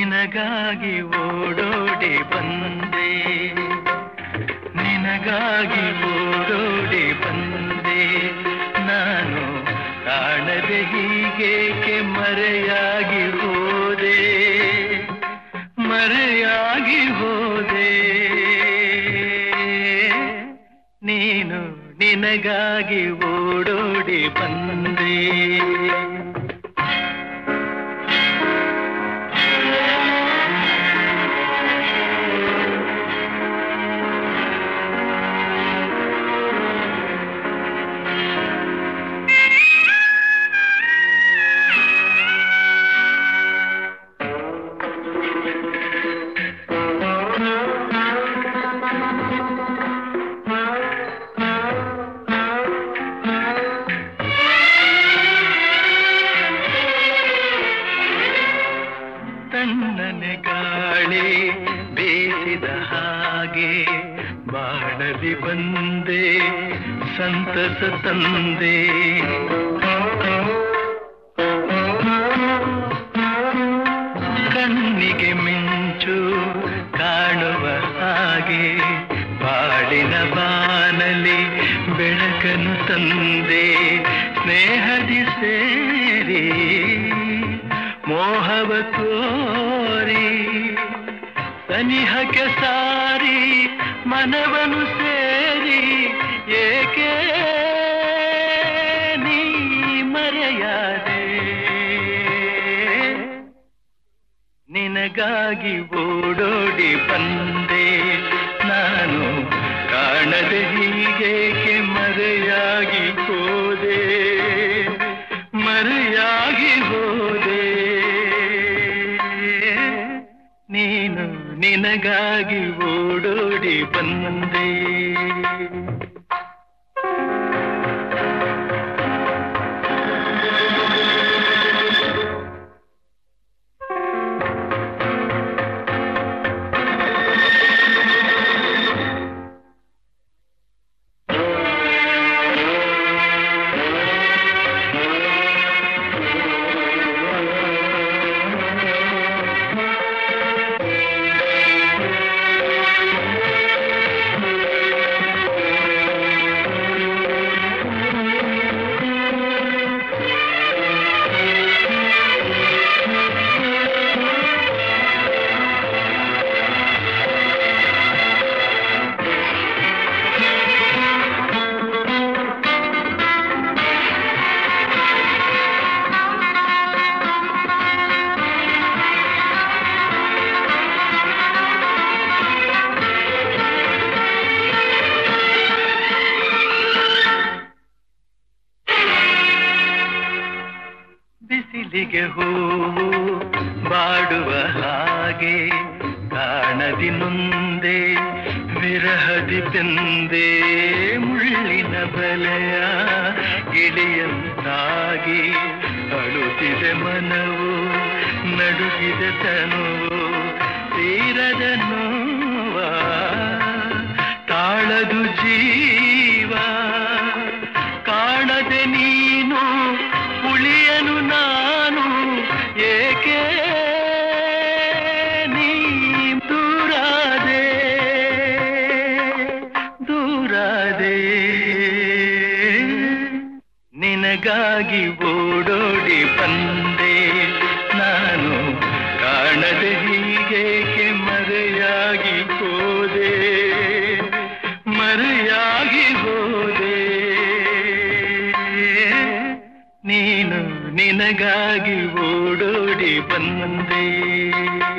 ನಿನಗಾಗಿ ಓಡೋಡಿ ಬಂದೆ ನಿನಗಾಗಿ ಓಡೋಡಿ ಬಂದೆ ನಾನು ಕಾಣದೆ ಹೀಗೇಕೆ ಮರೆಯಾಗಿ ಹೋದೆ ಮರೆಯಾಗಿ ಹೋದೆ ನೀನು ನಿನಗಾಗಿ ಓಡೋಡಿ ಬಂದೆ ತಣ್ಣನೆ ಗಾಳಿ ಬೇಸಿದ ಹಾಗೆ ಬಾಳಲಿ ಬಂದೆ ಸಂತಸ ತಂದೆ ಕಣ್ಣಿಗೆ ಮಿಂಚು ಕಾಣುವ ಹಾಗೆ ಬಾಳಿನ ಬಾನಲಿ ಬೆಳಕನ್ನು ತಂದೆ ಸ್ನೇಹದಿ ಸೇರಿ ಮೋಹವ ತೋರಿ ಸನಿಹಕ್ಕೆ ಸಾರಿ ಮನವನು ಸೇರಿ ಏಕೆ ನೀ ಮರೆಯಾದೆ ನಿನಗಾಗಿ ಓಡೋಡಿ ಬಂದೆ ನಾನು ಕಾಣದೆ ಹೀಗೇಕೆ ಮರೆಯಾಗಿ ಹೋದೆ ಮರೆಯಾಗಿ ಹೋದೆ ನೀನು ನಿನಗಾಗಿ ಓಡೋಡಿ ಬಂದೆ ಬಿಸಿಲಿಗೆ ಹೂವು ಬಾಡುವ ಹಾಗೆ ಕಾಣದಿ ನೊಂದೆ ವಿರಹದಿ ಬೆಂದೆ ಮುಳ್ಳಿನ ಬಲೆಯ ಗಿಳಿಯಂತಾಗಿ ಅಳುತ್ತಿದೆ ಮನವು ನಡುಗಿದೆ ತನುವು ತೀರದ ನೋವ ತಾಳದು ಜೀವ ಕಾಣದೆ ನೀನು ಉಳಿಯನು ನಾನು ಏಕೆ ನೀ ದೂರಾದೆ ದೂರಾದೆ ನಿನಗಾಗಿ ಓಡೋಡಿ ಬಂದೆ ನಾನು ಕಾಣದೆ ಹೀಗೇಕೆ ಮರೆಯಾಗಿ ಹೋದೆ ಮರೆಯಾಗಿ ಹೋದೆ ನೀನು ನಿನಗಾಗಿ ಓಡೋಡಿ ಬಂದೆ